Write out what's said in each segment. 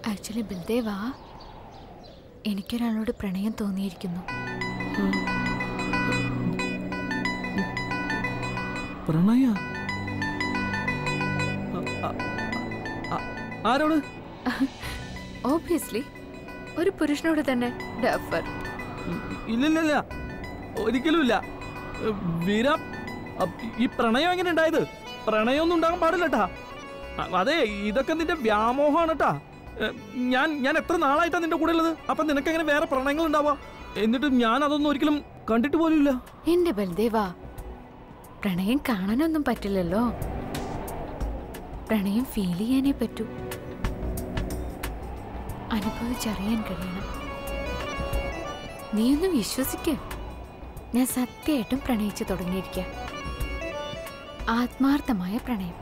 Actually ബൽദേവാ എനിക്കൊരാളോട് പ്രണയം തോന്നിയിരിക്കുന്നു പ്രണയ ആരോട് ഓബിയസ്ലി ഒരു പുരുഷനോട് തന്നെ ഡഫർ ഇല്ലില്ല ഒരിക്കലും ഇല്ല വീര അ- ഈ പ്രണയം എങ്ങനെ ഉണ്ടായത് പ്രണയമൊന്നും ഉണ്ടാകാൻ പാടില്ലട്ടാ അ- അതെ ഇതൊക്കെ നിന്റെ വ്യാമോഹമാണ് കേട്ടാ ഞാൻ ഞാൻ എത്ര നാളായിട്ടാ നിന്റെ കൂടെ ഉള്ളത് അപ്പൊ നിനക്ക് എങ്ങനെ വേറെ പ്രണയങ്ങൾ ഉണ്ടാവാ എന്നിട്ട് ഞാൻ അതൊന്നും ഒരിക്കലും കണ്ടിട്ട് പോലും ഇല്ല എന്റെ ബൽദേവാ പ്രണയം കാണാനൊന്നും പറ്റില്ലല്ലോ പ്രണയം ഫീൽ ചെയ്യാനേ പറ്റൂ അനുഭവിച്ചറിയാൻ കഴിയണം നീ ഒന്ന് വിശ്വസിക്ക ഞാൻ സത്യമായിട്ടും പ്രണയിച്ചു തുടങ്ങിയിരിക്ക ആത്മാർത്ഥമായ പ്രണയം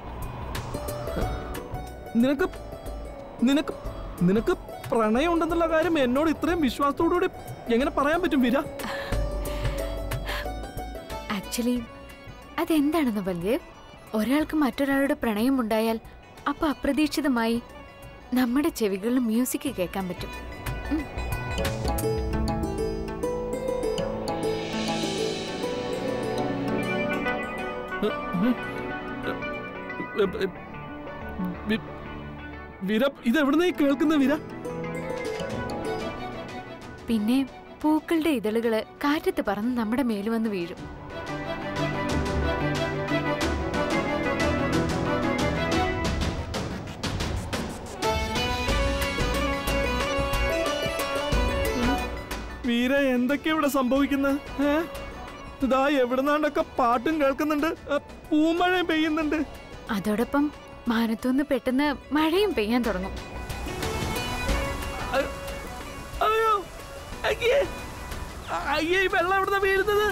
നിനക്ക് നിനക്ക് നിനക്ക് പ്രണയം ഉണ്ടെന്നുള്ള കാര്യം എന്നോട് ഇത്രയും വിശ്വാസത്തോടുകൂടി എങ്ങനെ പറയാൻ പറ്റും വീര ആക്ച്വലി അതെന്താണെന്ന് ബൽദേവ് ഒരാൾക്ക് മറ്റൊരാളുടെ പ്രണയം ഉണ്ടായാൽ അപ്പൊ അപ്രതീക്ഷിതമായി നമ്മുടെ ചെവികളിൽ മ്യൂസിക് കേൾക്കാൻ പറ്റും ഉം. വി- വീര ഇത് എവിടുന്ന കേൾക്കുന്ന വീര പിന്നെ പൂക്കളുടെ ഇതളുകള് കാറ്റത്ത് പറന്ന് നമ്മുടെ മേല് വന്ന് വീഴും വീര എന്തൊക്കെയാ ഇവിടെ സംഭവിക്കുന്നത് ഏ? ഇതാ എവിടുന്നാണ്ടൊക്കെ പാട്ടും കേൾക്കുന്നുണ്ട് ആ, പൂമഴയും പെയ്യുന്നുണ്ട് അതോടൊപ്പം മാനത്തുനിന്ന് പെട്ടെന്ന് മഴയും പെയ്യാൻ തുടങ്ങും അ- അയ്യോ അയ്യേ അയ്യേ ഈ വെള്ളം എവിടുന്ന വീഴുന്നത്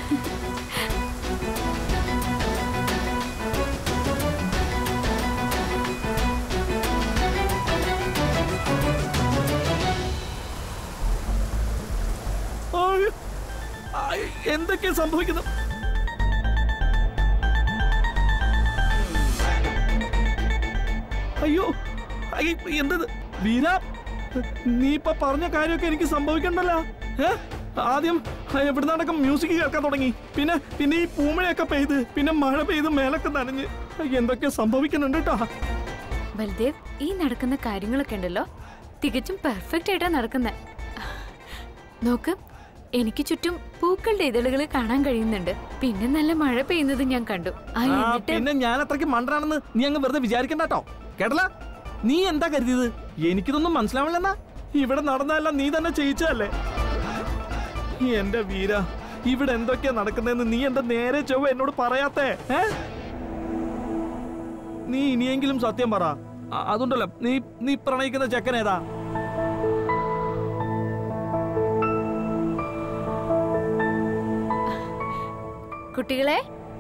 അയ്യോ. അയ്യ, എന്തൊക്കെയാ സംഭവിക്കുന്നത് അയ്യോ അയ്യ, എന്തത് വീര നീ ഇപ്പൊ പറഞ്ഞ കാര്യമൊക്കെ എനിക്ക് സംഭവിക്കണ്ടല്ലോ ഏ? ആദ്യം എവിടുന്നാണ്ടൊക്കെ മ്യൂസിക് കേൾക്കാൻ തുടങ്ങി പിന്നെ പിന്നെ ഈ പൂമഴയൊക്കെ പെയ്ത് പിന്നെ മഴ പെയ്ത് മേലൊക്കെ നനഞ്ഞ് എന്തൊക്കെ സംഭവിക്കുന്നുണ്ട് കേട്ടോ ബൽദേവ് ഈ നടക്കുന്ന കാര്യങ്ങളൊക്കെ ഉണ്ടല്ലോ തികച്ചും പെർഫെക്റ്റ് ആയിട്ടാ നടക്കുന്നത് നോക്ക് എനിക്ക് ചുറ്റും പൂക്കളുടെ ഇതളുകൾ കാണാൻ കഴിയുന്നുണ്ട് പിന്നെ നല്ല മഴ പെയ്യുന്നത് ഞാൻ കണ്ടു ആ ആ, എന്നിട്ട് പിന്നെ ഞാൻ അത്രയ്ക്ക് മണ്ടനാണെന്ന് നീ അങ്ങ് വെറുതെ വിചാരിക്കണ്ട കേട്ടോ കേട്ടല്ല നീ എന്താ കരുതിയത് എനിക്കിതൊന്നും മനസ്സിലാവില്ലെന്നാ ഇവിടെ നടന്നതെല്ലാം നീ തന്നെ ചെയ്യിച്ചതല്ലേ എന്റെ വീര ഇവിടെ എന്തൊക്കെയാ നടക്കുന്നതെന്ന് നീ എന്താ നേരെ ചൊവ്വ എന്നോട് പറയാത്തേ ഏ നീ ഇനിയെങ്കിലും സത്യം പറ അ- അതുണ്ടല്ലോ നീ നീ പ്രണയിക്കുന്ന ചെക്കൻ ഏതാ കുട്ടികളെ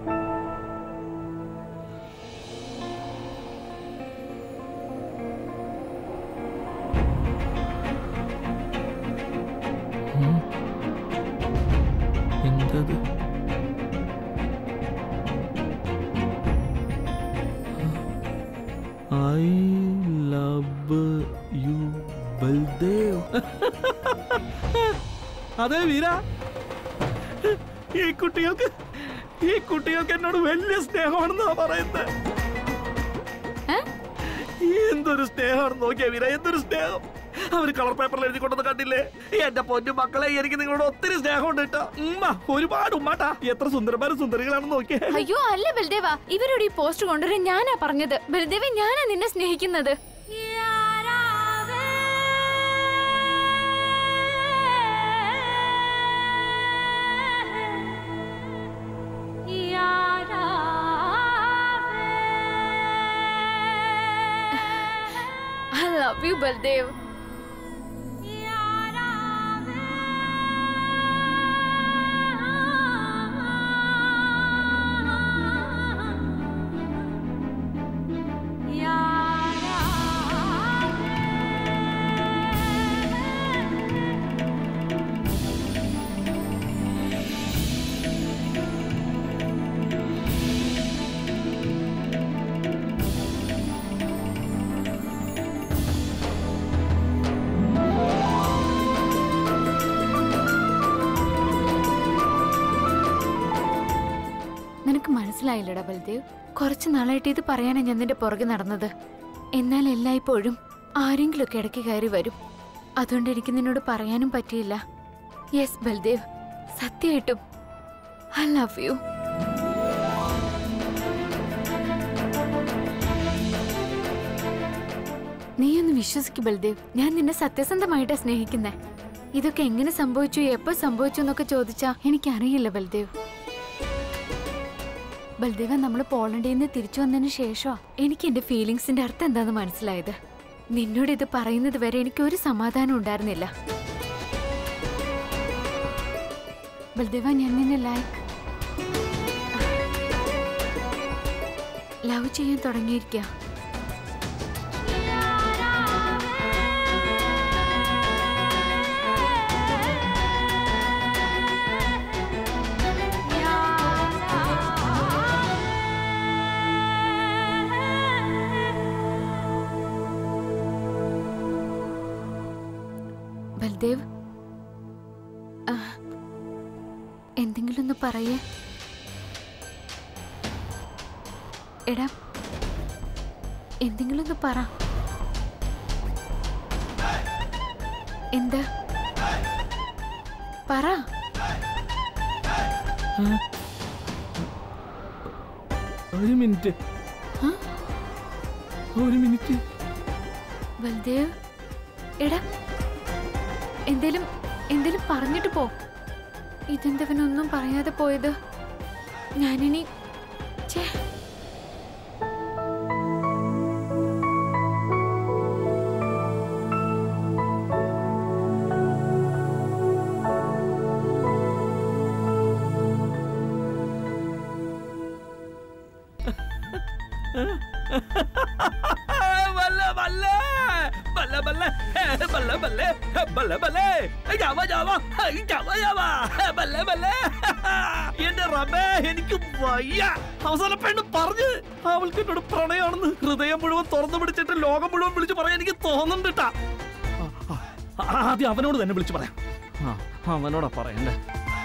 എന്തത് ഐ ലവ് യു ബൽദേവ് അതെ വീര ഈ കുട്ടികൾക്ക് ഈ കുട്ടികൾക്ക് എന്നോട് വലിയ സ്നേഹമാണെന്നാ പറയുന്നത് ഏ? എന്തൊരു സ്നേഹമാണെന്ന് നോക്കിയാ വീര എന്തൊരു സ്നേഹം അവര് കളർ പേപ്പറിൽ എഴുതി കൊണ്ടത് കണ്ടില്ലേ എന്റെ പൊന്നു മക്കളെ എനിക്ക് നിങ്ങളോട് ഒത്തിരി സ്നേഹമുണ്ട് കേട്ടോ ഉമ്മ ഒരുപാട് ഉമ്മാട്ടാ എത്ര സുന്ദരന്മാരും സുന്ദരികളാണെന്ന് നോക്കിയേ അയ്യോ അല്ല ബൽദേവ ഇവരോട് ഈ പോസ്റ്റ് കൊണ്ടുവരാൻ ഞാനാ പറഞ്ഞത് ബൽദേവ ഞാനാ നിന്നെ സ്നേഹിക്കുന്നത് I love you, Baldev. മനസ്സിലായില്ലടാ Baldev കുറച്ചു നാളായിട്ട് ഇത് പറയാനാ ഞാൻ നിന്റെ പുറകെ നടന്നത് എന്നാൽ എല്ലായ്പ്പോഴും ആരെങ്കിലുമൊക്കെ ഇടയ്ക്ക് കയറി വരും അതുകൊണ്ട് എനിക്ക് നിന്നോട് പറയാനും പറ്റിയില്ല യെസ് ബൽദേവ് സത്യമായിട്ടും ഐ ലവ് യു നീ ഒന്ന് വിശ്വസിക്കു ബൽദേവ് ഞാൻ നിന്നെ സത്യസന്ധമായിട്ടാ സ്നേഹിക്കുന്നേ ഇതൊക്കെ എങ്ങനെ സംഭവിച്ചു എപ്പോ സംഭവിച്ചു എന്നൊക്കെ ചോദിച്ചാ എനിക്കറിയില്ല ബൽദേവ് ബൽദേവ നമ്മൾ പോളണ്ടിൽ നിന്ന് തിരിച്ചു വന്നതിന് ശേഷമാ എനിക്ക് എന്റെ ഫീലിങ്സിന്റെ അർത്ഥം എന്താന്ന് മനസ്സിലായത് നിന്നോട് ഇത് പറയുന്നത് വരെ എനിക്ക് ഒരു സമാധാനം ഉണ്ടായിരുന്നില്ല ബൽദേവ ഞാൻ നിന്നെ ലൈക്ക് ലവ് ചെയ്യാൻ തുടങ്ങിയിരിക്കുക ബൽദേവ് ആ, എന്തെങ്കിലും ഒന്ന് പറയേ എടാ എന്തെങ്കിലും ഒന്ന് പറ എന്താ പറ ഒരു മിനിറ്റ് ആ? ഒരു മിനിറ്റ് ബൽദേവ് എടാ എന്തേലും എന്തേലും പറഞ്ഞിട്ട് പോ ഇതെന്തവനൊന്നും പറയാതെ പോയത് ഞാനിനി ഛേ ബല്ല ബല്ല ബല്ല ബല്ല ബല്ല ബല്ല ബല്ല ബല്ല ജാവ ജാവ ജാവ ജാവ ബല്ല ബല്ല എന്റെ റബേ എനിക്ക് വയ്യ അവസാന പെണ്ണ് പറഞ്ഞ് അവൾക്ക് എന്നോട് പ്രണയമാണെന്ന് ഹൃദയം മുഴുവൻ തുറന്നു പിടിച്ചിട്ട് ലോകം മുഴുവൻ വിളിച്ചു പറയാൻ എനിക്ക് തോന്നുന്നുണ്ട് ട്ടാ. ആ, ആ, ആദ്യം അവനോട് തന്നെ വിളിച്ചു പറയാം ആ അവനോടാ പറയണ്ടേ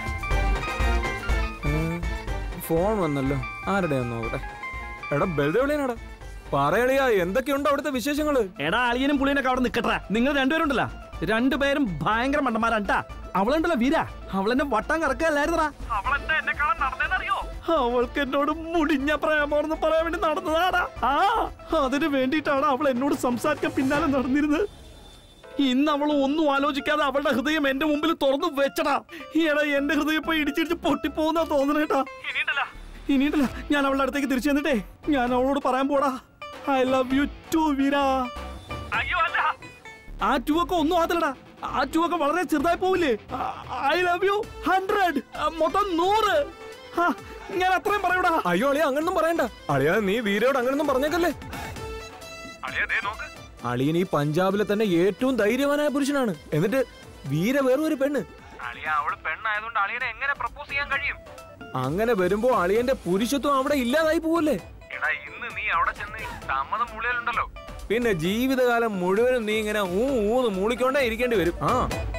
ഫോൺ വന്നല്ലോ ആരുടെ നോക്കട്ടെ എടാ ബലദേവളിയനാടാ പറയളിയാ എന്തൊക്കെയുണ്ട് അവിടുത്തെ വിശേഷങ്ങള് എടാ അളിയനും പുളിയനൊക്കെ അവിടെ നിക്കട്ടെ നിങ്ങൾ രണ്ടുപേരുണ്ടല്ലോ രണ്ടുപേരും ഭയങ്കര മണ്ടന്മാരാണ്ടാ അവളുണ്ടല്ലോ വീര അവളെന്നെ വട്ടം കറക്കല്ലായിരുന്നടാ അവൾക്ക് എന്നോട് മുടിഞ്ഞ പ്രേമോന്ന് പറയാൻ വേണ്ടി നടന്നതാടാ ആ അതിന് വേണ്ടിയിട്ടാണ് അവൾ എന്നോട് സംസാരിക്കാൻ പിന്നാലെ നടന്നിരുന്നത് ഇന്ന് അവൾ ഒന്നും ആലോചിക്കാതെ അവളുടെ ഹൃദയം എന്റെ മുമ്പിൽ തുറന്നു വെച്ചടാ ഈയിടെ എന്റെ ഹൃദയം ഇപ്പൊ ഇടിച്ചിടിച്ച് പൊട്ടിപ്പോന്നാ തോന്നണേട്ടാ ഇനിയിട്ടല്ല ഞാൻ അവളുടെ അടുത്തേക്ക് തിരിച്ചു ചെന്നിട്ടേ ഞാൻ അവളോട് പറയാൻ പോടാ I love you too Veera ആ ടു ഒക്കെ ഒന്നും ആകത്തില്ലടാ ആ ടു ഒക്കെ വളരെ ചെറുതായി പോവില്ലേ ഐ ലവ് യു ഹൺഡ്രഡ് മൊത്തം നൂറ് ഹാ, ഞാൻ അത്രയും പറയൂടാ അയ്യോ അളിയ അങ്ങനൊന്നും പറയണ്ട അളിയ നീ വീരയോട് അങ്ങനൊന്നും പറഞ്ഞേക്കല്ലേ അളിയൻ ഈ പഞ്ചാബിലെ തന്നെ ഏറ്റവും ധൈര്യവാനായ പുരുഷനാണ് എന്നിട്ട് വീര വേറെ ഒരു പെണ്ണ് അങ്ങനെ വരുമ്പോ അളിയന്റെ പുരുഷത്വം അവിടെ ഇല്ലാതായി പോവല്ലേ പിന്നെ ജീവിതകാലം മുഴുവനും നീ ഇങ്ങനെ ഊ ഊന്ന് മൂളിക്കൊണ്ടേ ഇരിക്കേണ്ടി വരും ആ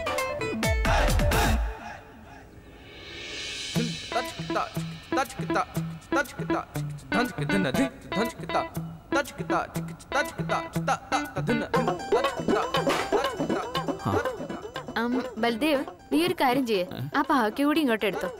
അം, ബൽദേവ് നീ ഒരു കാര്യം ചെയ്യേ ആ പാവയ്ക്ക കൂടി ഇങ്ങോട്ട് എടുത്തോ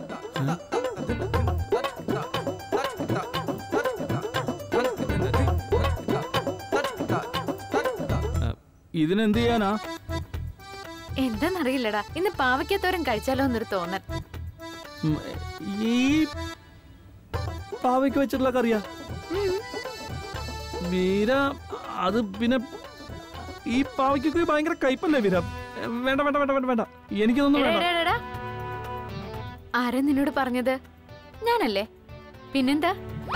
ഇതിനെന്ത് ചെയ്യാനാ എന്താന്നറിയില്ലടാ ഇന്ന് പാവയ്ക്കത്തോരം കഴിച്ചാലോ എന്നൊരു തോന്നൽ ഉം, ഈ പാവയ്ക്ക് വെച്ചിട്ടുള്ള കറിയാ ഉം. വീര അത് പിന്നെ ഈ പാവയ്ക്കൊക്കെ ഭയങ്കര കയ്പല്ലേ വീര വേണ്ട വേണ്ട വേണ്ട വേണ്ട വേണ്ട എനിക്കിതൊന്നും എടാ, വേണ്ട എടാ, എടാ, എടാ. ആരാ നിന്നോട് പറഞ്ഞത് ഞാനല്ലേ പിന്നെന്താ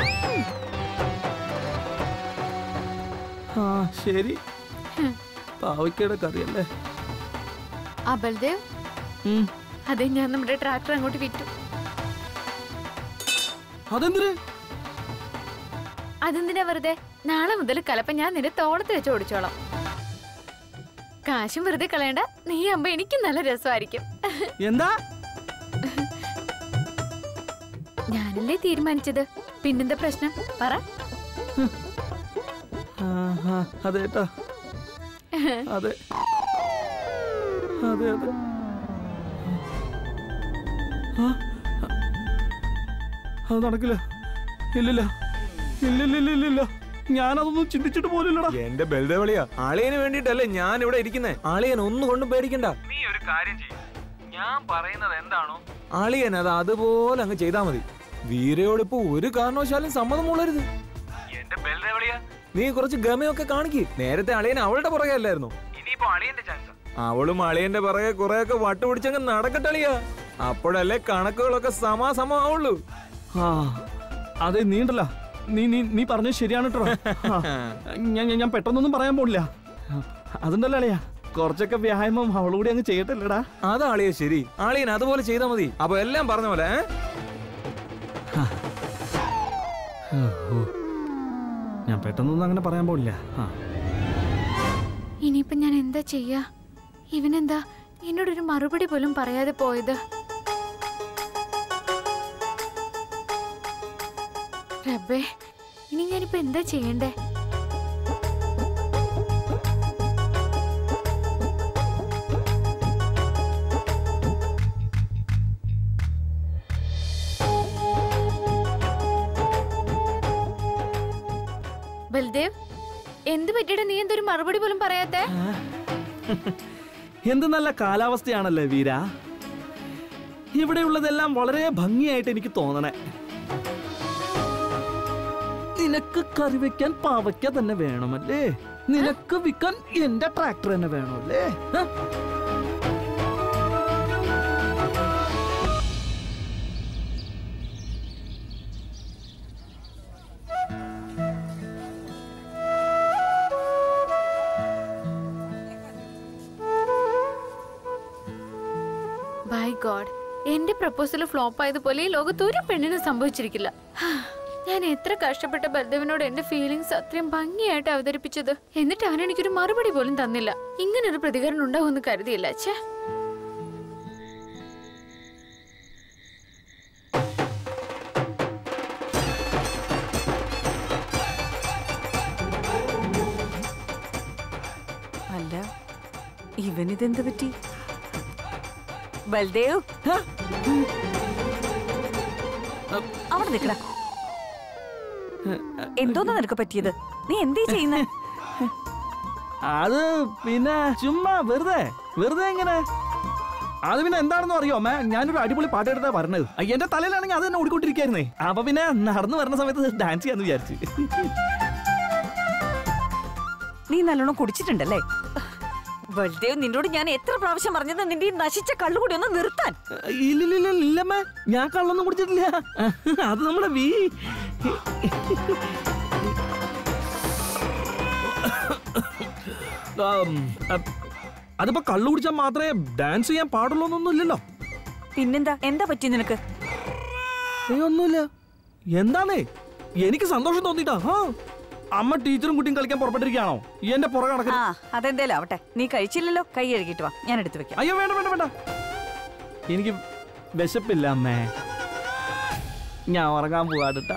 ആ ശരി ഹും. പാവയ്ക്കയുടെ കറിയല്ലേ ആ ബൽദേവ് ഉം. അതെ ഞാൻ നമ്മുടെ ട്രാക്ടർ അങ്ങോട്ട് വിറ്റു അതെന്തിന് അതെന്തിനാ വെറുതെ നാളെ മുതൽ കലപ്പ ഞാൻ നിന്റെ തോളത്ത് വെച്ച് ഓടിച്ചോളാം കാശും വെറുതെ കളയണ്ട നീ ആകുമ്പോ എനിക്ക് നല്ല രസമായിരിക്കും എന്താ ഞാനല്ലേ തീരുമാനിച്ചത് പിന്നെന്താ പ്രശ്നം പറ ആഹാ, അതെ ഏട്ടാ അതെ അതെ അതെ ആ, അത് നടക്കില്ല ഇല്ലില്ല ഇല്ലില്ലില്ലില്ല ഞാനതൊന്നും ചിന്തിച്ചിട്ട് പോലില്ലടാ എന്റെ ബലദേവളിയാ അളിയന് വേണ്ടിട്ടല്ലേ ഞാൻ ഇവിടെ ഇരിക്കുന്നേ അളിയൻ ഒന്നും കൊണ്ടും പേടിക്കണ്ട നീ ഒരു കാര്യം ചെയ്യും ഞാൻ പറയുന്നത് എന്താണോ അളിയൻ അത് അതുപോലെ അങ്ങ് ചെയ്താ മതി വീരയോട് ഇപ്പൊ ഒരു കാരണവശാലും സമ്മതം മൂളരുത് എന്റെ ബലദേവളിയ നീ കുറച്ച് ഗമയൊക്കെ കാണിക്ക് നേരത്തെ അളിയൻ അവളുടെ പുറകെ അല്ലായിരുന്നു ഇനിയിപ്പോ അളിയന്റെ ചാൻസ് അവളും അളിയന്റെ പുറകെ കുറെയൊക്കെ വട്ടുപിടിച്ചങ്ങ് നടക്കട്ടളിയാ അപ്പോഴല്ലേ കണക്കുകളൊക്കെ സമാസമം ആവുള്ളൂ ആ അതെ നീണ്ടല്ല നീ നീ നീ പറഞ്ഞത് ശരിയാണ് കേട്ടോ ആ, ഞാൻ ഞാൻ- ഞാൻ പെട്ടെന്നൊന്നും പറയാൻ പോണില്ല അതുണ്ടല്ലോ അളിയാ കുറച്ചൊക്കെ വ്യായാമം അവളുകൂടി അങ്ങ് ചെയ്യട്ടല്ലേടാ അതാ അളിയ ശരി അളിയൻ അതുപോലെ ചെയ്താ മതി അപ്പൊ എല്ലാം പറഞ്ഞ പോലെ ഏ? ഞാൻ പെട്ടെന്നൊന്നും അങ്ങനെ പറയാൻ പോണില്ല ആ ഇനിയിപ്പൊ ഞാൻ എന്താ ചെയ്യാ ഇവനെന്താ എന്നോടൊരു മറുപടി പോലും പറയാതെ പോയത് റബ്ബേ ഇനി ഞാനിപ്പോ എന്താ ചെയ്യണ്ടേ ബൽദേവ് എന്ത് പറ്റിയിട്ട് നീ എന്തൊരു മറുപടി പോലും പറയാത്തെ എന്ത് നല്ല കാലാവസ്ഥയാണല്ലേ വീര ഇവിടെയുള്ളതെല്ലാം വളരെ ഭംഗിയായിട്ട് എനിക്ക് തോന്നണേ നിനക്ക് കറി വെക്കാൻ പാവയ്ക്ക തന്നെ വേണമല്ലേ നിനക്ക് വിൽക്കാൻ എന്റെ ട്രാക്ടർ തന്നെ വേണമല്ലേ ഹ? ബൈ ഗോഡ് എന്റെ പ്രപ്പോസൽ ഫ്ലോപ്പ് ആയതുപോലെ ഈ ലോകത്ത് ഒരു പെണ്ണിനും സംഭവിച്ചിരിക്കില്ല ഹാ, ഞാൻ എത്ര കഷ്ടപ്പെട്ട ബൽദേവനോട് എന്റെ ഫീലിങ്സ് അത്രയും ഭംഗിയായിട്ട് അവതരിപ്പിച്ചത് എന്നിട്ട് അവൻ എനിക്കൊരു മറുപടി പോലും തന്നില്ല ഇങ്ങനൊരു പ്രതികരണം ഉണ്ടാവുമെന്ന് കരുതിയില്ല ഛേ അല്ല ഇവനിതെന്ത് പറ്റി ബൽദേവ് ഹ? അവിടെ നിൽക്കട എന്തോന്നാ നിനക്ക് പറ്റിയത് നീ എന്തേ ചെയ്യുന്നേ അത് പിന്നെ ചുമ്മാ വെറുതെ വെറുതെ എങ്ങനെ അത് പിന്നെ എന്താണെന്ന് അറിയോ അമ്മ ഞാനൊരു അടിപൊളി പാട്ട് എടുത്താ പറഞ്ഞത് എന്റെ തലയിലാണെങ്കിൽ അത് തന്നെ ഓടിക്കൊണ്ടിരിക്കായിരുന്നേ അപ്പൊ പിന്നെ നടന്നു വരുന്ന സമയത്ത് ഡാൻസ് ചെയ്യാന്ന് വിചാരിച്ചു നീ നല്ലോണം കുടിച്ചിട്ടുണ്ടല്ലേ ബൽദേവ് നിന്നോട് ഞാൻ എത്ര പ്രാവശ്യം പറഞ്ഞത് നിന്റെ ഈ നശിച്ച കള്ളുകൂടി ഒന്ന് നിർത്താൻ ഇല്ലില്ല ഇല്ലമ്മ ഞാൻ കള്ളൊന്നും കുടിച്ചിട്ടില്ല അത് നമ്മുടെ വീ ആം, അ- അതിപ്പോ കള്ളു കുടിച്ചാൽ മാത്രമേ ഡാൻസ് ചെയ്യാൻ പാടുള്ളൂ എന്നൊന്നും ഇല്ലല്ലോ പിന്നെന്താ എന്താ പറ്റി നിനക്ക് ഏയ് ഒന്നുമില്ല എന്താണേ എനിക്ക് സന്തോഷം തോന്നിട്ടാ ആ അമ്മ ടീച്ചറും കുട്ടിയും കളിക്കാൻ പുറപ്പെട്ടിരിക്കുകയാണോ എന്റെ പുറകെ ആ നടക്കുന്നു അതെന്തേലും ആവട്ടെ നീ കഴിച്ചില്ലല്ലോ കൈ കഴുകിട്ട് വാ ഞാൻ എടുത്തു വെക്കാം അയ്യോ വേണ്ട വേണ്ട വേണ്ട എനിക്ക് വിശപ്പില്ല അമ്മേ ഞാൻ ഉറങ്ങാൻ പോവാടിട്ടാ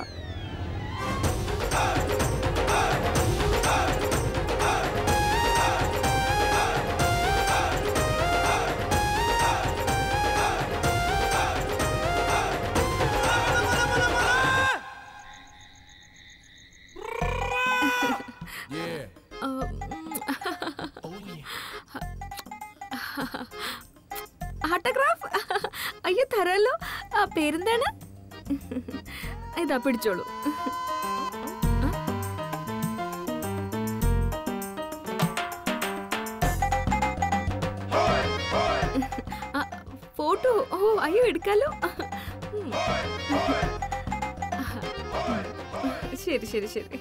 ആട്ടോഗ്രാഫ് അയ്യോ തരാലോ ആ പേരെന്താണ് ഇതാ പിടിച്ചോളൂ ആ, ഫോട്ടോ ഓ അയ്യോ എടുക്കാലോ ഉം. ശരി ശരി ശരി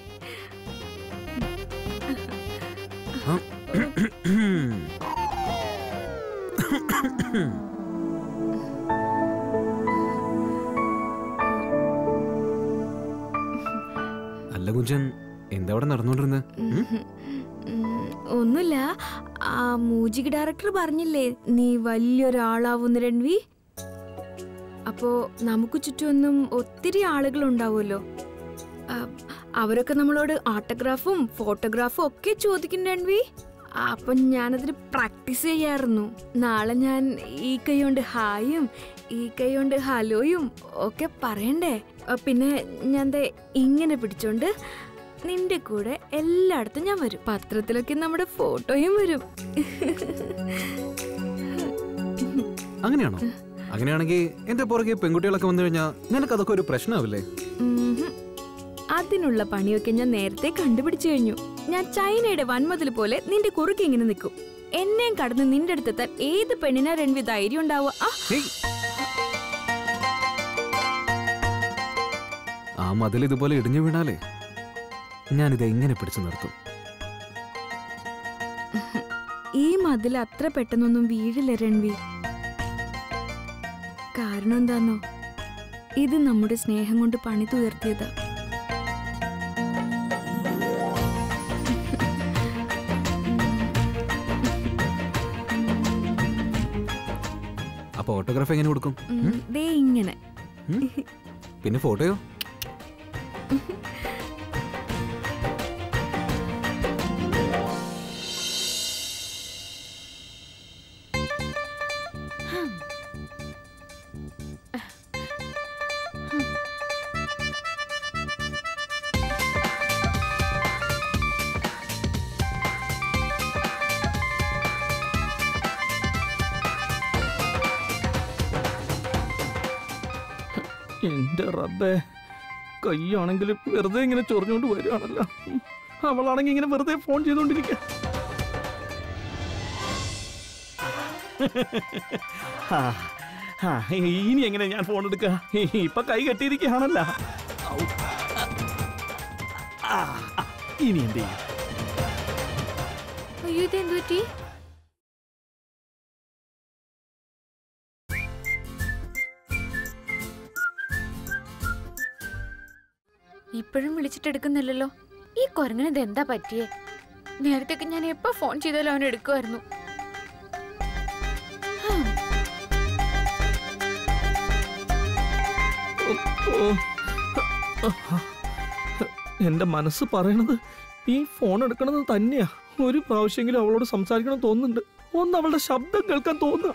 അല്ല കുഞ്ചൻ എന്താ അവിടെ നടന്നുകൊണ്ടിരുന്നത് ഉം, ഒന്നുമില്ല ആ മ്യൂസിക് ഡയറക്ടർ പറഞ്ഞില്ലേ നീ വലിയൊരാളാവുന്ന രൺവി അപ്പോ നമുക്ക് ചുറ്റുമൊന്നും ഒത്തിരി ആളുകൾ ഉണ്ടാവുമല്ലോ ആ, അവരൊക്കെ നമ്മളോട് ഓട്ടോഗ്രാഫും ഫോട്ടോഗ്രാഫും ഒക്കെ ചോദിക്കുന്നുണ്ടൻവി അപ്പൊ ഞാനതിന് പ്രാക്ടീസ് ചെയ്യാറുന്നു നാളെ ഞാൻ ഈ കൈ കൊണ്ട് ഹായും ഈ കൈ കൊണ്ട് ഹലോയും ഒക്കെ പറയണ്ടേ ആ, പിന്നെ ഞാൻ ദേ ഇങ്ങനെ പിടിച്ചോണ്ട് നിന്റെ കൂടെ എല്ലായിടത്തും ഞാൻ വരും പത്രത്തിലൊക്കെ നമ്മുടെ ഫോട്ടോയും വരും അങ്ങനെയാണോ അങ്ങനെയാണെങ്കിൽ എന്റെ പുറകെ പെൺകുട്ടികളൊക്കെ വന്നു കഴിഞ്ഞാൽ നിനക്ക് അതൊക്കെ ഒരു പ്രശ്നമാവില്ലേ ഉംഹും. അതിനുള്ള പണിയൊക്കെ ഞാൻ നേരത്തെ കണ്ടുപിടിച്ചു കഴിഞ്ഞു ഞാൻ ചൈനയുടെ വൻമതിൽ പോലെ നിന്റെ കുറുക്ക് ഇങ്ങനെ നിൽക്കും എന്നെയും കടന്ന് നിന്റെ അടുത്തെത്താൻ ഏത് പെണ്ണിനാ രൺവി ധൈര്യം ഉണ്ടാവുക ആ ഹേയ്. ആ മതിൽ ഇതുപോലെ ഇടിഞ്ഞു വീണാലേ ഞാനിത് എങ്ങനെ പിടിച്ചു നിർത്തും ഈ മതിൽ അത്ര പെട്ടെന്നൊന്നും വീഴില്ല രൺവി കാരണം എന്താന്നോ ഇത് നമ്മുടെ സ്നേഹം കൊണ്ട് പണിതുയർത്തിയതാ അപ്പൊ ഓട്ടോഗ്രാഫ് എങ്ങനെ കൊടുക്കും ഉം, ദേ ഇങ്ങനെ ഉം? പിന്നെ ഫോട്ടോയോ എന്റെ റബ്ബേ കൈയാണെങ്കിൽ വെറുതെ ഇങ്ങനെ ചൊറിഞ്ഞോണ്ട് വരികയാണല്ലോ ഉം. അവളാണെങ്കിൽ ഇങ്ങനെ വെറുതെ ഫോൺ ചെയ്തോണ്ടിരിക്കുക ആ, ആ, ഇനി എങ്ങനെ ഞാൻ ഫോൺ എടുക്കുക ഇപ്പൊ കൈ കെട്ടിയിരിക്കുകയാണല്ല ഔ. ആ, ആ, ഇനി എന്ത് ചെയ്യും അയ്യോ ഇത് എന്ത് പറ്റി ഇപ്പോഴും വിളിച്ചിട്ടെടുക്കുന്നില്ലല്ലോ ഈ കുരങ്ങനെ ഇത് എന്താ പറ്റിയേ നേരത്തേക്ക് ഞാൻ എപ്പോ ഫോൺ ചെയ്താലും അവൻ എടുക്കുമായിരുന്നു ഓ, ഓ. എന്റെ മനസ്സ് പറയണത് ഈ ഫോൺ എടുക്കണത് തന്നെയാ ഒരു പ്രാവശ്യമെങ്കിലും അവളോട് സംസാരിക്കണം തോന്നുന്നുണ്ട് ഒന്ന് അവളുടെ ശബ്ദം കേൾക്കാൻ തോന്നുക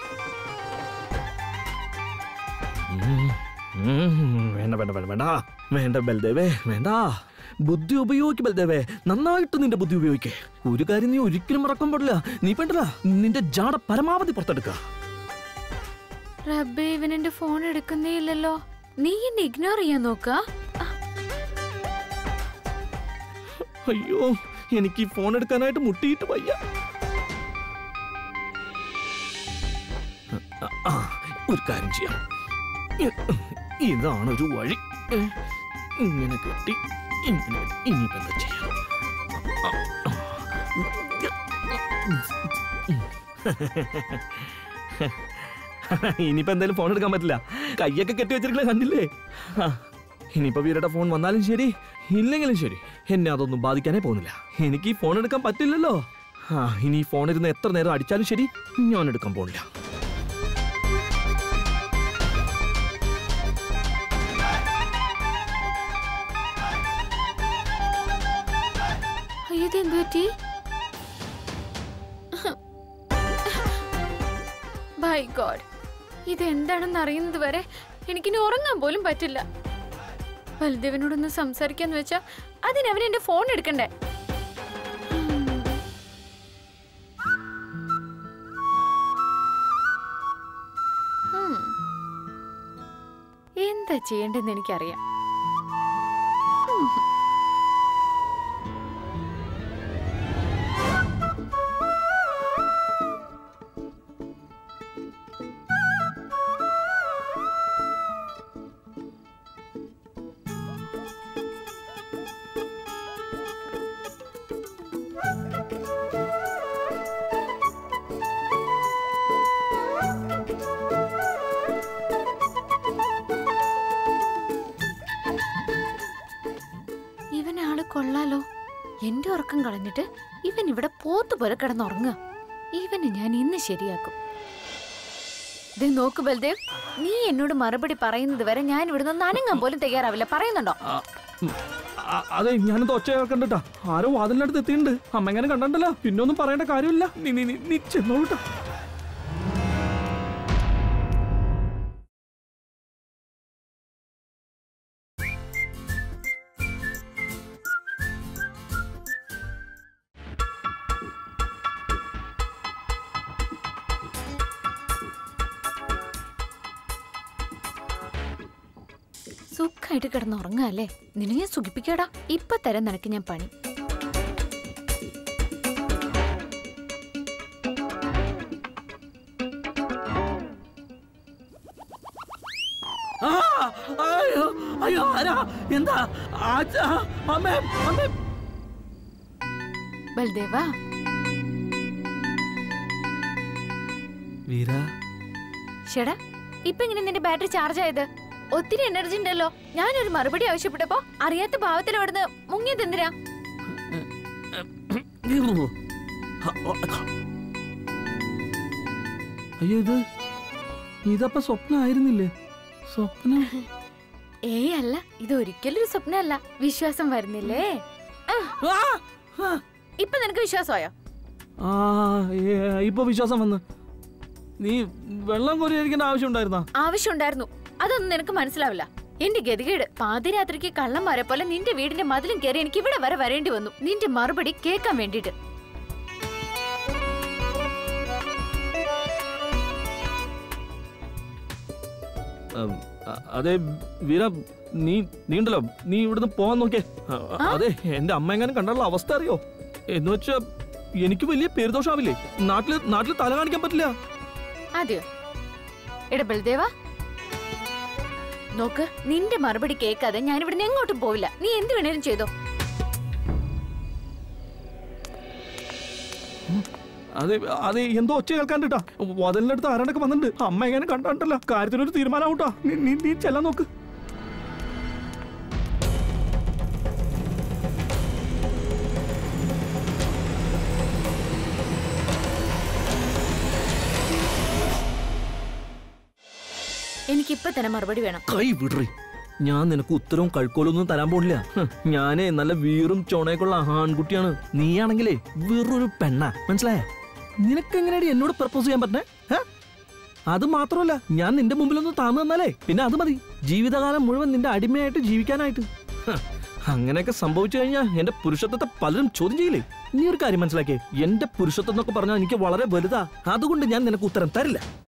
ഉം, ഉം, വേണ്ട വേണ്ട വേണ്ട വേണ്ട വേണ്ട ബൽദേവേ വേണ്ട ബുദ്ധി ഉപയോഗിക്ക് ബൽദേവേ നന്നായിട്ട് നിന്റെ ബുദ്ധി ഉപയോഗിക്കേ ഒരു കാര്യം നീ ഒരിക്കലും മറക്കാൻ പാടില്ല നീ വേണ്ടല്ല നിന്റെ ജാട പരമാവധി പുറത്തെടുക്കുക റബ്ബേ ഇവൻ എന്റെ ഫോൺ എടുക്കുന്നേ ഇല്ലല്ലോ നീ എന്നെ ഇഗ്നോർ ചെയ്യാൻ നോക്ക അയ്യോ എനിക്ക് ഈ ഫോൺ എടുക്കാനായിട്ട് മുട്ടിയിട്ട് വയ്യ ആ, ഒരു കാര്യം ചെയ്യാം ഇ- ഇതാണ് ഒരു വഴി ഏ, ഇങ്ങനെ കെട്ടി ഇങ്ങനെ ഇനിയിപ്പോ എന്താ ചെയ്യാം ഇനിയിപ്പോ എന്തായാലും ഫോൺ എടുക്കാൻ പറ്റില്ല കൈയൊക്കെ കെട്ടി വെച്ചിരിക്കണ കണ്ടില്ലേ ആ, ഇനിയിപ്പോ വീരുടെ ഫോൺ വന്നാലും ശരി ഇല്ലെങ്കിലും ശരി എന്നെ അതൊന്നും ബാധിക്കാനേ പോകുന്നില്ല എനിക്ക് ഈ ഫോൺ എടുക്കാൻ പറ്റില്ലല്ലോ ആ ഇനി ഈ ഫോൺ ഇരുന്ന് എത്ര നേരം അടിച്ചാലും ശരി ഞാൻ എടുക്കാൻ പോണില്ല അയ്യോ ഇത് എന്ത് പറ്റി ബൈ ഗോഡ് ഇത് എന്താണെന്ന് അറിയുന്നത് വരെ എനിക്കിനി ഉറങ്ങാൻ പോലും പറ്റില്ല ബൽദേവനോടൊന്ന് സംസാരിക്കാന്ന് വെച്ചാ അതിനവൻ എന്റെ ഫോൺ എടുക്കണ്ടേ ഉം. എന്താ ചെയ്യേണ്ടതെന്ന് എനിക്കറിയാം ഇവൻ ആള് കൊള്ളാലോ എന്റെ ഉറക്കം കളഞ്ഞിട്ട് ഇവൻ ഇവിടെ പോത്ത് പോലെ കിടന്നുറങ്ങുക ഇവന് ഞാൻ ഇന്ന് ശരിയാക്കും ദേ നോക്ക് ബൽദേവ് നീ എന്നോട് മറുപടി പറയുന്നത് വരെ ഞാൻ ഇവിടുന്ന് ഒന്ന് അനങ്ങാൻ പോലും തയ്യാറാവില്ല പറയുന്നുണ്ടോ ആ, ഉം, ആ, അതെ ഞാനെന്താ ഒച്ച കേൾക്കണ്ടട്ടാ ആരോ വാതിലിനടുത്ത് എത്തിയിട്ടുണ്ട് അമ്മ എങ്ങനെ കണ്ടല്ലോ പിന്നെ ഒന്നും പറയേണ്ട കാര്യമില്ല നീ നീ നീ- നീ ചെന്നോളൂട്ടാ സുഖമായിട്ട് കിടന്ന് ഉറങ്ങാല്ലേ നിന്നെ ഞാൻ സുഖിപ്പിക്കാടാ ഇപ്പൊ തരാം നിനക്ക് ഞാൻ പണി ആ, അയ്യോ അയ്യോ ആരാ എന്താ ആച്ചാ അമ്മേ അമ്മേ ബൽദേവാ വീര ഷെടാ ഇപ്പൊ എങ്ങനെ നിന്റെ ബാറ്ററി ചാർജ് ആയത് ഒത്തിരി എനർജി ഉണ്ടല്ലോ ഞാനൊരു മറുപടി ആവശ്യപ്പെട്ടപ്പോ അറിയാത്ത ഭാവത്തിൽ അവിടുന്ന് മുങ്ങിയത് എന്തിനാ അയ്യോ ഇത് ഇതപ്പ സ്വപ്നമായിരുന്നില്ലേ സ്വപ്നം ഏയ് അല്ല ഇത് ഒരിക്കലും ഒരു സ്വപ്നമല്ല വിശ്വാസം വരുന്നില്ലേ ആ, ആ, ആ. ഇപ്പൊ നിനക്ക് വിശ്വാസമായോ ആ ഏ, ഇപ്പൊ വിശ്വാസം വന്ന് നീ വെള്ളം കോരിയിരിക്കേണ്ട ആവശ്യം ഉണ്ടായിരുന്നാ ആവശ്യമുണ്ടായിരുന്നു അതൊന്നും നിനക്ക് മനസ്സിലാവില്ല എന്റെ ഗതികേട് പാതിരാത്രിക്ക് കള്ളം വരെ പോലെ നിന്റെ വീടിന്റെ മതിലും കയറി എനിക്ക് ഇവിടെ വരെ വരേണ്ടി വന്നു നിന്റെ മറുപടി കേൾക്കാൻ വേണ്ടിട്ട് ഉം, അ- അതെ വീര നീ നീ ഉണ്ടല്ലോ നീ ഇവിടുന്ന് പോവാൻ നോക്കിയേ അ- ആ? അതെ എന്റെ അമ്മ എങ്ങാനും കണ്ടുള്ള അവസ്ഥ അറിയോ എന്ന് വെച്ചാ എനിക്ക് വലിയ പേരുദോഷാവില്ലേ നാട്ടില് നാട്ടില് തല കാണിക്കാൻ പറ്റില്ല അതെയോ എടാ ബൽദേവ നോക്ക് നിന്റെ മറുപടി കേൾക്കാതെ ഞാൻ ഇവിടുന്ന് എങ്ങോട്ടും പോവില്ല നീ എന്ത് വേണേലും ചെയ്തോ അതെ അതെ എന്തോ ഒച്ച കേൾക്കാണ്ടിട്ടാ വതലിനടുത്ത് ആരാണ്ടൊക്കെ വന്നിട്ടുണ്ട് അമ്മ എങ്ങനെ കണ്ടിട്ടല്ല കാര്യത്തിനൊരു തീരുമാനമാവൂട്ടാ നീ നീ നീ ചെല്ലാൻ നോക്ക് എനിക്കിപ്പൊ തന്നെ മറുപടി വേണം കൈ വിടറി ഞാൻ നിനക്ക് ഉത്തരവും കഴുക്കോലൊന്നും തരാൻ പോണില്ല ഹ്, ഞാനേ നല്ല വീറും ചുണയൊക്കെയുള്ള ആൺകുട്ടിയാണ് നീയാണെങ്കിലേ വെറൊരു പെണ്ണ മനസ്സിലായ നിനക്ക് എങ്ങനെയാടി എന്നോട് പ്രപ്പോസ് ചെയ്യാൻ പറ്റണേ ഹ? അത് മാത്രമല്ല ഞാൻ നിന്റെ മുമ്പിലൊന്ന് താന്നു തന്നാലേ പിന്നെ അത് മതി ജീവിതകാലം മുഴുവൻ നിന്റെ അടിമയായിട്ട് ജീവിക്കാനായിട്ട് ഹ, അങ്ങനെയൊക്കെ സംഭവിച്ചു കഴിഞ്ഞാൽ എന്റെ പുരുഷത്വത്തെ പലരും ചോദ്യം ചെയ്യില്ലേ നീ ഒരു കാര്യം മനസ്സിലാക്കിയേ എന്റെ പുരുഷത്വം എന്നൊക്കെ പറഞ്ഞാൽ എനിക്ക് വളരെ വലുതാ അതുകൊണ്ട് ഞാൻ നിനക്ക് ഉത്തരം തരില്ല